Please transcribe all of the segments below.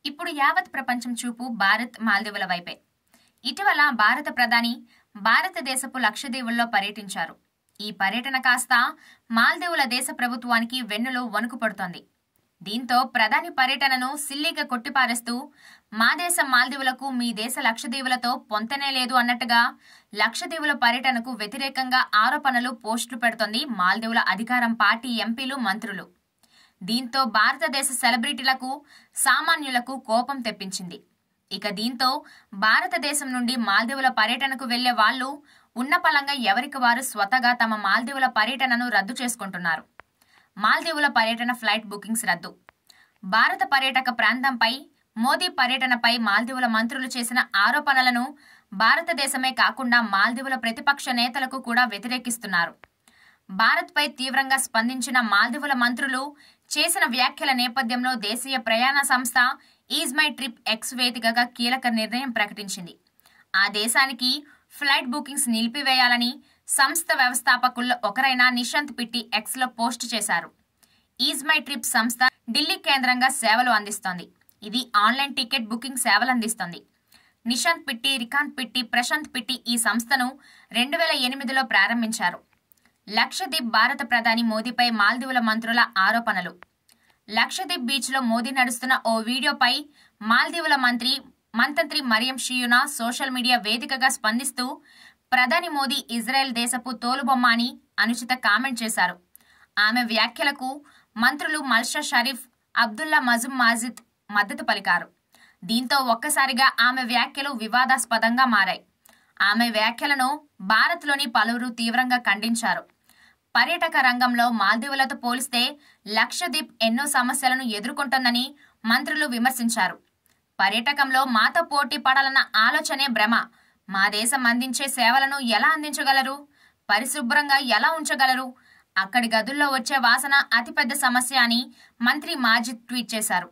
ఇప్పుడు యావత్ ప్రపంచం చూపు భారత్ మాల్దీవుల వైపే ఇటీవల భారత ప్రధాని భారతదేశపు లక్షద్వీపుల్లో పర్యటించారు ఈ పర్యటన కాస్త మాల్దీవుల దేశ ప్రభుత్వానికి వెన్నులో వణుకు పడుతోంది దీంతో ప్రధాని పర్యటనను సిల్లిగా కొట్టిపారేస్తూ మా దేశం మాల్దీవులకు మీ దేశ లక్షద్వీపులతో పొంతనే లేదు అన్నట్టుగా లక్షద్వీపుల పర్యటనకు వ్యతిరేకంగా ఆరోపణలు పోస్టులు పెడుతోంది మాల్దీవుల అధికారం పార్టీ ఎంపీలు మంత్రులు దీంతో భారతదేశ సెలబ్రిటీలకు సామాన్యులకు కోపం తెప్పించింది ఇక దీంతో భారతదేశం నుండి మాల్దీవుల పర్యటనకు వెళ్లే వాళ్లు ఉన్నపలంగా ఎవరికి వారు స్వతగా తమ మాల్దీవుల పర్యటనను రద్దు చేసుకుంటున్నారు మాల్దీవుల పర్యటన ఫ్లైట్ బుకింగ్స్ రద్దు భారత పర్యాటక ప్రాంతంపై మోదీ పర్యటనపై మాల్దీవుల మంత్రులు చేసిన ఆరోపణలను భారతదేశమే కాకుండా మాల్దీవుల ప్రతిపక్ష నేతలకు కూడా వ్యతిరేకిస్తున్నారు భారత్పై తీవ్రంగా స్పందించిన మాల్దీవుల మంత్రులు చేసిన వ్యాఖ్యల నేపథ్యంలో దేశీయ ప్రయాణ సంస్థ ఈజ్ మై ట్రిప్ ఎక్స్ వేదికగా కీలక నిర్ణయం ప్రకటించింది ఆ దేశానికి ఫ్లైట్ బుకింగ్స్ నిలిపివేయాలని సంస్థ వ్యవస్థాపకుల్లో ఒకరైన నిశాంత్ పిట్టి ఎక్స్లో పోస్ట్ చేశారు ఈజ్ మై ట్రిప్ సంస్థ ఢిల్లీ కేంద్రంగా సేవలు అందిస్తోంది ఇది ఆన్లైన్ టికెట్ బుకింగ్ సేవలు అందిస్తోంది నిశాంత్ పిట్టి రికాంత్ పిట్టి ప్రశాంత్ పిట్టి ఈ సంస్థను రెండు వేల ఎనిమిదిలో ప్రారంభించారు లక్షద్వీప్ భారత ప్రధాని మోదీపై మాల్దీవుల మంత్రుల ఆరోపణలు లక్షద్వీప్ బీచ్లో మోదీ నడుస్తున్న ఓ వీడియోపై మాల్దీవుల మంత్రి మంతంత్రి మరియం షియునా సోషల్ మీడియా వేదికగా స్పందిస్తూ ప్రధాని మోదీ ఇజ్రాయెల్ దేశపు తోలుబొమ్మ అని అనుచిత కామెంట్ చేశారు ఆమె వ్యాఖ్యలకు మంత్రులు మల్షా షరీఫ్ అబ్దుల్లా మజుమ్ మాజిద్ మద్దతు పలికారు దీంతో ఒక్కసారిగా ఆమె వ్యాఖ్యలు వివాదాస్పదంగా మారాయి ఆమె వ్యాఖ్యలను భారత్లోని పలువురు తీవ్రంగా ఖండించారు పర్యాటక రంగంలో మాల్దీవులతో పోలిస్తే లక్షద్వీప్ ఎన్నో సమస్యలను ఎదుర్కొంటోందని మంత్రులు విమర్శించారు పర్యాటకంలో మాతో పోటీ పడాలన్న ఆలోచనే భ్రమ మా దేశం అందించే సేవలను ఎలా అందించగలరు పరిశుభ్రంగా ఎలా ఉంచగలరు అక్కడి గదుల్లో వచ్చే వాసన అతిపెద్ద సమస్య అని మంత్రి మాజిద్ ట్వీట్ చేశారు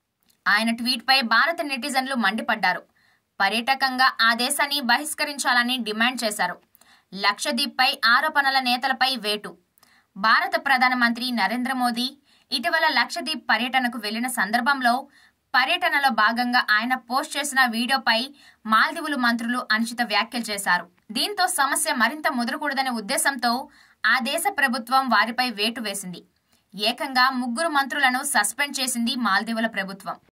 ఆయన ట్వీట్పై భారత నెటిజన్లు మండిపడ్డారు పర్యాటకంగా ఆ దేశాన్ని బహిష్కరించాలని డిమాండ్ చేశారు లక్షద్వీప్పై ఆరోపణల నేతలపై వేటు భారత ప్రధానమంత్రి నరేంద్ర మోదీ ఇటీవల లక్షద్వీప్ పర్యటనకు వెళ్లిన సందర్భంలో పర్యటనలో భాగంగా ఆయన పోస్ట్ చేసిన వీడియోపై మాల్దీవులు మంత్రులు అనుచిత వ్యాఖ్యలు చేశారు దీంతో సమస్య మరింత ముదరకూడదనే ఉద్దేశంతో ఆ దేశ ప్రభుత్వం వారిపై వేటు వేసింది ఏకంగా ముగ్గురు మంత్రులను సస్పెండ్ చేసింది మాల్దీవుల ప్రభుత్వం